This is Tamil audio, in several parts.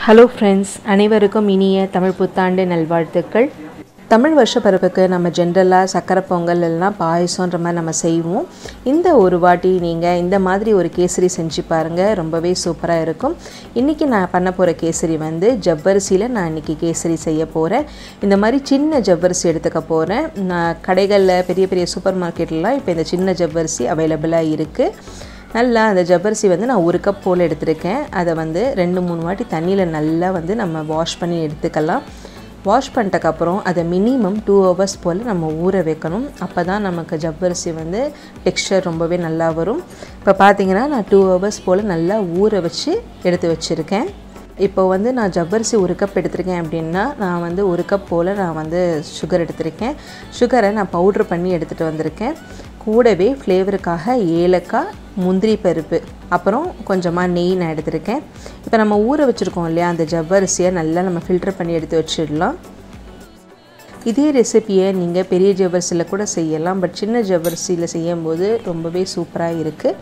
ஹலோ ஃப்ரெண்ட்ஸ் அனைவருக்கும் இனிய தமிழ் புத்தாண்டு நல்வாழ்த்துக்கள் தமிழ் வருஷ பிறப்புக்கு நம்ம ஜென்ரலாக சக்கரை பொங்கல் எல்லாம் பாயசன்ற மாதிரி நம்ம செய்வோம் இந்த ஒரு வாட்டி நீங்கள் இந்த மாதிரி ஒரு கேசரி செஞ்சு பாருங்கள் ரொம்பவே சூப்பராக இருக்கும் இன்றைக்கி நான் பண்ண போகிற கேசரி வந்து ஜவ்வரிசியில் நான் இன்றைக்கி கேசரி செய்ய போகிறேன் இந்த மாதிரி சின்ன ஜவ்வரிசி எடுத்துக்க போகிறேன் நான் கடைகளில் பெரிய பெரிய சூப்பர் மார்க்கெட்லாம் இப்போ இந்த சின்ன ஜவ்வரிசி அவைலபிளாக இருக்குது நல்லா அந்த ஜவ்வரிசி வந்து நான் ஒரு கப் போல் எடுத்திருக்கேன் அதை வந்து ரெண்டு மூணு வாட்டி தண்ணியில் நல்லா வந்து நம்ம வாஷ் பண்ணி எடுத்துக்கலாம் வாஷ் பண்ணிட்டக்கப்புறம் அதை மினிமம் டூ ஹவர்ஸ் போல் நம்ம ஊற வைக்கணும் அப்போ தான் நமக்கு ஜவ்வரிசி வந்து டெக்ஸ்டர் ரொம்பவே நல்லா வரும் இப்போ பார்த்தீங்கன்னா நான் டூ ஹவர்ஸ் போல் நல்லா ஊற வச்சு எடுத்து வச்சுருக்கேன் இப்போ வந்து நான் ஜவ்வரிசி ஒரு கப் எடுத்திருக்கேன் அப்படின்னா நான் வந்து ஒரு கப் போல் நான் வந்து சுகர் எடுத்திருக்கேன் சுகரை நான் பவுட்ரு பண்ணி எடுத்துகிட்டு வந்திருக்கேன் கூடவே ஃப்ளேவருக்காக ஏலக்காய் முந்திரி பருப்பு அப்புறம் கொஞ்சமாக நெய் நான் எடுத்திருக்கேன் இப்போ நம்ம ஊற வச்சுருக்கோம் இல்லையா அந்த ஜவ்வரிசியை நல்லா நம்ம ஃபில்டர் பண்ணி எடுத்து வச்சிடலாம் இதே ரெசிப்பியை நீங்கள் பெரிய ஜவ்வரிசியில் கூட செய்யலாம் பட் சின்ன ஜவ்வரிசியில் செய்யும்போது ரொம்பவே சூப்பராக இருக்குது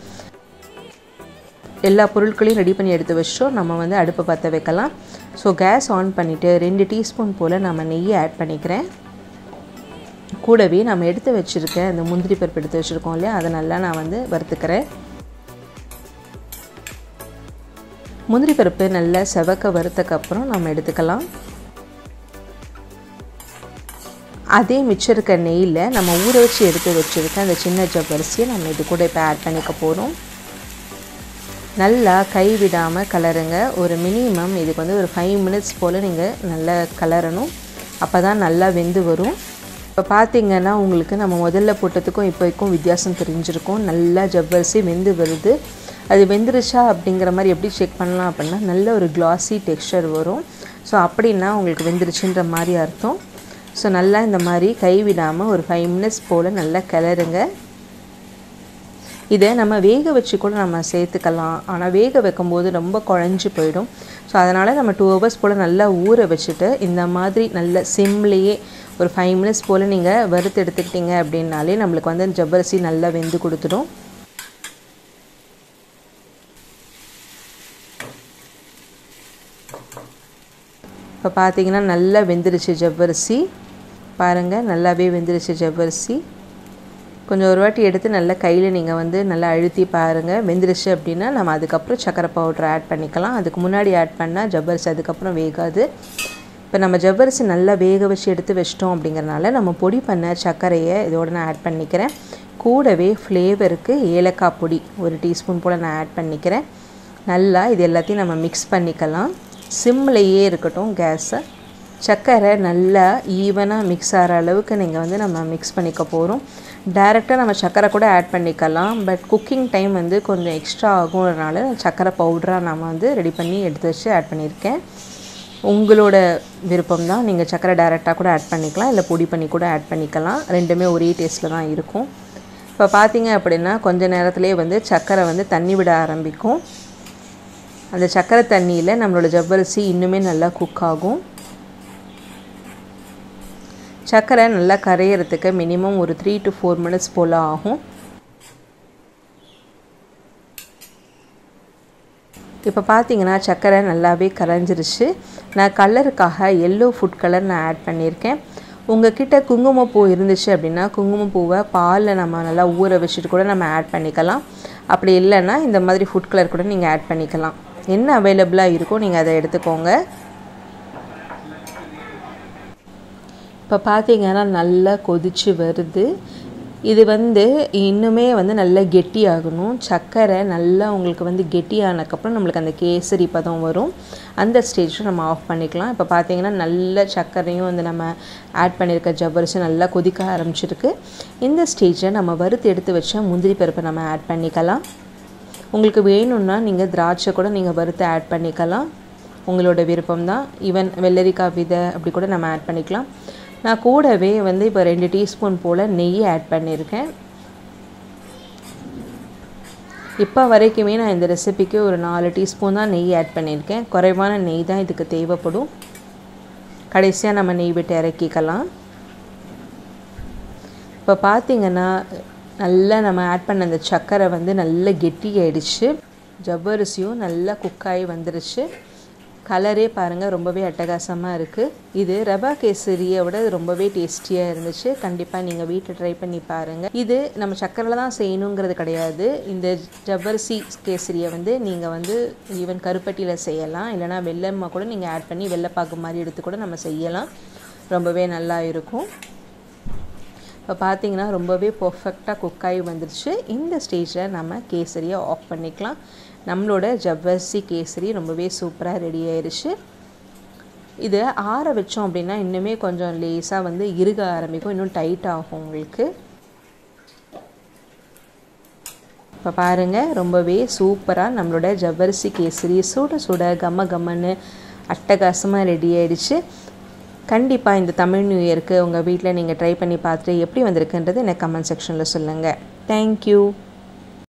எல்லா பொருட்களையும் ரெடி பண்ணி எடுத்து வச்சிட்டோம் நம்ம வந்து அடுப்பை பற்ற வைக்கலாம் ஸோ கேஸ் ஆன் பண்ணிவிட்டு ரெண்டு டீஸ்பூன் போல் நம்ம நெய்யை ஆட் பண்ணிக்கிறேன் கூடவே நம்ம எடுத்து வச்சுருக்க அந்த முந்திரி பருப்பு எடுத்து வச்சுருக்கோம் இல்லையா அதை நல்லா நான் வந்து வறுத்துக்கிறேன் முந்திரி பருப்பு நல்லா செவக்க வறுத்தக்கப்புறம் நம்ம எடுத்துக்கலாம் அதே மிச்சம் இருக்க நெய்யில் நம்ம ஊற வச்சு எடுத்து வச்சுருக்க அந்த சின்ன ஜவ்வரிசியை நம்ம இது கூட இப்போ ஆட் பண்ணிக்க போகிறோம் நல்லா கை விடாமல் கலருங்க ஒரு மினிமம் இதுக்கு வந்து ஒரு ஃபைவ் மினிட்ஸ் போல் நீங்கள் நல்லா கலரணும் அப்போ தான் நல்லா வெந்து வரும் இப்போ பார்த்தீங்கன்னா உங்களுக்கு நம்ம முதல்ல போட்டதுக்கும் இப்போக்கும் வித்தியாசம் தெரிஞ்சிருக்கும் நல்லா ஜவ்வரிசி வெந்து வருது அது வெந்துருச்சா அப்படிங்கிற மாதிரி எப்படி செக் பண்ணலாம் அப்படின்னா நல்ல ஒரு கிளாஸி டெக்ஸ்டர் வரும் ஸோ அப்படின்னா உங்களுக்கு வெந்துருச்சுன்ற மாதிரி அர்த்தம் ஸோ நல்லா இந்த மாதிரி கைவிடாமல் ஒரு ஃபைவ் மினிட்ஸ் போல் நல்லா கிளறுங்க இதை நம்ம வேக வச்சு கூட நம்ம சேர்த்துக்கலாம் ஆனால் வேக வைக்கும்போது ரொம்ப குழஞ்சி போயிடும் ஸோ அதனால் நம்ம டூ ஹவர்ஸ் போல் நல்லா ஊற வச்சுட்டு இந்த மாதிரி நல்ல சிம்லேயே ஒரு ஃபைவ் மினிட்ஸ் போல் நீங்கள் வறுத்து எடுத்துக்கிட்டீங்க அப்படின்னாலே நம்மளுக்கு வந்து ஜவ்வரிசி நல்லா வெந்து கொடுத்துடும் இப்போ பார்த்தீங்கன்னா நல்லா வெந்துருச்சு ஜவ்வரிசி பாருங்கள் நல்லாவே வெந்துருச்சு ஜவ்வரிசி கொஞ்சம் ஒரு வாட்டி எடுத்து நல்லா கையில் நீங்கள் வந்து நல்லா அழுத்தி பாருங்கள் வெந்துருச்சு அப்படின்னா நம்ம அதுக்கப்புறம் சக்கரை பவுட்ரு ஆட் பண்ணிக்கலாம் அதுக்கு முன்னாடி ஆட் பண்ணால் ஜவ்வரிசி அதுக்கப்புறம் வேகாது இப்போ நம்ம ஜவ்வரிசி நல்லா வேக வச்சு எடுத்து வச்சிட்டோம் அப்படிங்கிறனால நம்ம பொடி பண்ண சர்க்கரையை இதோட நான் ஆட் பண்ணிக்கிறேன் கூடவே ஃப்ளேவருக்கு ஏலக்காய் பொடி ஒரு டீஸ்பூன் போல் நான் ஆட் பண்ணிக்கிறேன் நல்லா இது எல்லாத்தையும் நம்ம மிக்ஸ் பண்ணிக்கலாம் சிம்லேயே இருக்கட்டும் கேஸை சர்க்கரை நல்லா ஈவனாக மிக்ஸ் ஆகிற அளவுக்கு நீங்கள் வந்து நம்ம மிக்ஸ் பண்ணிக்க போகிறோம் டைரெக்டாக நம்ம சர்க்கரை கூட ஆட் பண்ணிக்கலாம் பட் குக்கிங் டைம் வந்து கொஞ்சம் எக்ஸ்ட்ரா ஆகும்னால சர்க்கரை பவுடராக நம்ம வந்து ரெடி பண்ணி எடுத்து வச்சு ஆட் பண்ணியிருக்கேன் உங்களோட விருப்பம் தான் நீங்கள் சர்க்கரை டைரெக்டாக கூட ஆட் பண்ணிக்கலாம் இல்லை பொடி பண்ணி கூட ஆட் பண்ணிக்கலாம் ரெண்டுமே ஒரே டேஸ்ட்டில் தான் இருக்கும் இப்போ பார்த்தீங்க அப்படின்னா கொஞ்ச நேரத்துலேயே வந்து சர்க்கரை வந்து தண்ணி விட ஆரம்பிக்கும் அந்த சர்க்கரை தண்ணியில் நம்மளோட ஜவ்வரிசி இன்னுமே நல்லா குக் ஆகும் சர்க்கரை நல்லா கரையிறதுக்கு மினிமம் ஒரு த்ரீ டு ஃபோர் மினிட்ஸ் போல் ஆகும் இப்போ பார்த்தீங்கன்னா சர்க்கரை நல்லாவே கரைஞ்சிருச்சு நான் கலருக்காக எல்லோ ஃபுட் கலர் நான் ஆட் பண்ணியிருக்கேன் உங்ககிட்ட குங்குமப்பூ இருந்துச்சு அப்படின்னா குங்குமப்பூவை பாலில் நம்ம நல்லா ஊற வச்சுட்டு கூட நம்ம ஆட் பண்ணிக்கலாம் அப்படி இல்லைன்னா இந்த மாதிரி ஃபுட் கலர் கூட நீங்கள் ஆட் பண்ணிக்கலாம் என்ன அவைலபிளாக இருக்கோ நீங்கள் அதை எடுத்துக்கோங்க இப்போ பார்த்தீங்கன்னா நல்லா கொதிச்சு வருது இது வந்து இன்னுமே வந்து நல்லா கெட்டியாகணும் சர்க்கரை நல்லா உங்களுக்கு வந்து கெட்டியானக்கப்புறம் நம்மளுக்கு அந்த கேசரி பதம் வரும் அந்த ஸ்டேஜில் நம்ம ஆஃப் பண்ணிக்கலாம் இப்போ பார்த்தீங்கன்னா நல்ல சர்க்கரையும் வந்து நம்ம ஆட் பண்ணியிருக்க ஜவ்வரிசி நல்லா கொதிக்க ஆரம்பிச்சிருக்கு இந்த ஸ்டேஜில் நம்ம வறுத்து எடுத்து வச்ச முந்திரி பருப்பை நம்ம ஆட் பண்ணிக்கலாம் உங்களுக்கு வேணும்னா நீங்கள் திராட்சை கூட நீங்கள் வறுத்து ஆட் பண்ணிக்கலாம் உங்களோட விருப்பம் தான் ஈவன் வெள்ளரிக்காய் விதை அப்படி கூட நம்ம ஆட் பண்ணிக்கலாம் நான் கூடவே வந்து இப்போ ரெண்டு டீஸ்பூன் போல் நெய் ஆட் பண்ணியிருக்கேன் இப்போ வரைக்குமே நான் இந்த ரெசிபிக்கு ஒரு நாலு டீஸ்பூன் தான் நெய் ஆட் பண்ணியிருக்கேன் குறைவான நெய் தான் இதுக்கு தேவைப்படும் கடைசியாக நம்ம நெய் விட்டு இறக்கிக்கலாம் இப்போ பார்த்திங்கன்னா நல்லா நம்ம ஆட் பண்ண அந்த சர்க்கரை வந்து நல்லா கெட்டி ஆயிடுச்சு ஜவ்வரிசியும் நல்லா குக்காகி வந்துருச்சு கலரே பாருங்கள் ரொம்பவே அட்டகாசமாக இருக்குது இது ரவா கேசரியை விட இது ரொம்பவே டேஸ்டியாக இருந்துச்சு கண்டிப்பாக நீங்கள் வீட்டில் ட்ரை பண்ணி பாருங்கள் இது நம்ம சக்கரையில் தான் செய்யணுங்கிறது கிடையாது இந்த ஜவ்வரிசி கேசரியை வந்து நீங்கள் வந்து ஈவன் கருப்பட்டியில் செய்யலாம் இல்லைனா வெள்ளமாக கூட நீங்கள் ஆட் பண்ணி வெள்ளைப்பாக்கு மாதிரி எடுத்து கூட நம்ம செய்யலாம் ரொம்பவே நல்லா இருக்கும் இப்போ பார்த்தீங்கன்னா ரொம்பவே பர்ஃபெக்டாக குக்காகி வந்துருச்சு இந்த ஸ்டேஜில் நம்ம கேசரியை ஆஃப் பண்ணிக்கலாம் நம்மளோட ஜவ்வரிசி கேசரி ரொம்பவே சூப்பராக ரெடி ஆயிடுச்சு இதை ஆற வச்சோம் அப்படின்னா இன்னுமே கொஞ்சம் லேஸாக வந்து இறுக ஆரம்பிக்கும் இன்னும் டைட் ஆகும் உங்களுக்கு இப்போ பாருங்கள் ரொம்பவே சூப்பராக நம்மளோட ஜவ்வரிசி கேசரி சுட சுட கம்ம கம்மன்னு அட்டகாசமாக ரெடி ஆயிடுச்சு கண்டிப்பாக இந்த தமிழ் நியூ இயருக்கு உங்கள் வீட்டில் நீங்கள் ட்ரை பண்ணி பார்த்துட்டு எப்படி வந்திருக்குன்றது எனக்கு கமெண்ட் செக்ஷனில் சொல்லுங்கள் தேங்க்யூ